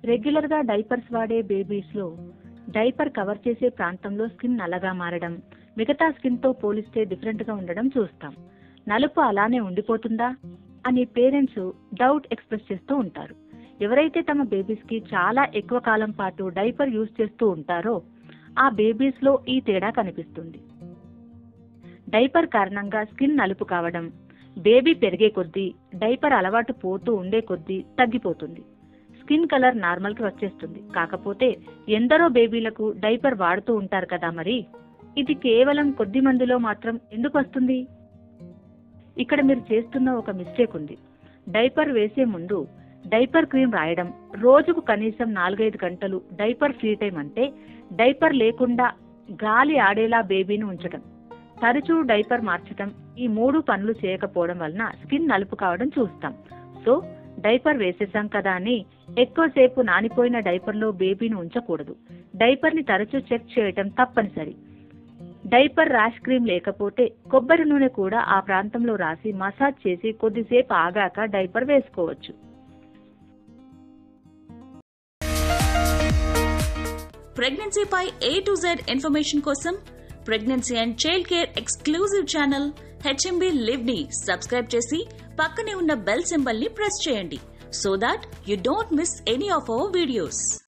regular గా diapers వాడే babies లో డైపర్ కవర్ చేసే ప్రాంతంలో స్కిన్ నల్లగా మారడం మిగతా స్కిన్ తో పోలిస్తే డిఫరెంట్ గా ఉండడం చూస్తాం నలుపు అలానే ఉండిపోతుందా అని పేరెంట్స్ డౌట్ ఎక్స్ప్రెస్ చేస్తూ ఉంటారు ఎవరైతే తమ బేబీస్ కి చాలా ఎక్కువ కాలం పాటు డైపర్ యూజ్ చేస్తూ ఉంటారో ఆ బేబీస్ లో ఈ తేడా కనిపిస్తుంది డైపర్ కారణంగా స్కిన్ నలుపు కావడం బేబీ పెరిగే కొద్దీ డైపర్ అలవాటు పోతూ ఉండే కొద్దీ తగ్గిపోతుంది స్కిన్ కలర్ నార్మల్ కి వచ్చేస్తుంది కాకపోతే ఎందరో బేబీలకు డైపర్ వాడుతూ ఉంటారు కదా మరి ఇది కేవలం కొద్ది మందిలో మాత్రం ఎందుకు వస్తుంది ఇక్కడ మీరు చేస్తున్న ఒక మిస్టేక్ ఉంది డైపర్ వేసే ముందు డైపర్ క్రీమ్ రాయడం రోజుకు కనీసం నాలుగైదు గంటలు డైపర్ ఫ్రీ టైం అంటే డైపర్ లేకుండా గాలి ఆడేలా బేబీని ఉంచడం తరచూ డైపర్ మార్చడం ఈ మూడు పనులు చేయకపోవడం వలన స్కిన్ నలుపు కావడం చూస్తాం సో డైపర్ వేసేసాం కదా అని ఎక్కువసేపు నానిపోయిన డైపర్లో బేబీని ఉంచకూడదు డైపర్ ని తరచూ చెక్ చేయటం తప్పనిసరి డైపర్ ర్యాష్ క్రీమ్ లేకపోతే కొబ్బరి నూనె కూడా ఆ ప్రాంతంలో రాసి మసాజ్ చేసి కొద్దిసేపు ఆగాక డైపర్ వేసుకోవచ్చు ప్రెగ్నెన్సీపై ఏ టు జెడ్ ఇన్ఫర్మేషన్ కోసం pregnancy and child care exclusive channel HMB live ని సబ్స్క్రైబ్ చేసి పక్కనే ఉన్న బెల్ సింబల్ ని ప్రెస్ చేయండి so that you don't miss any of our videos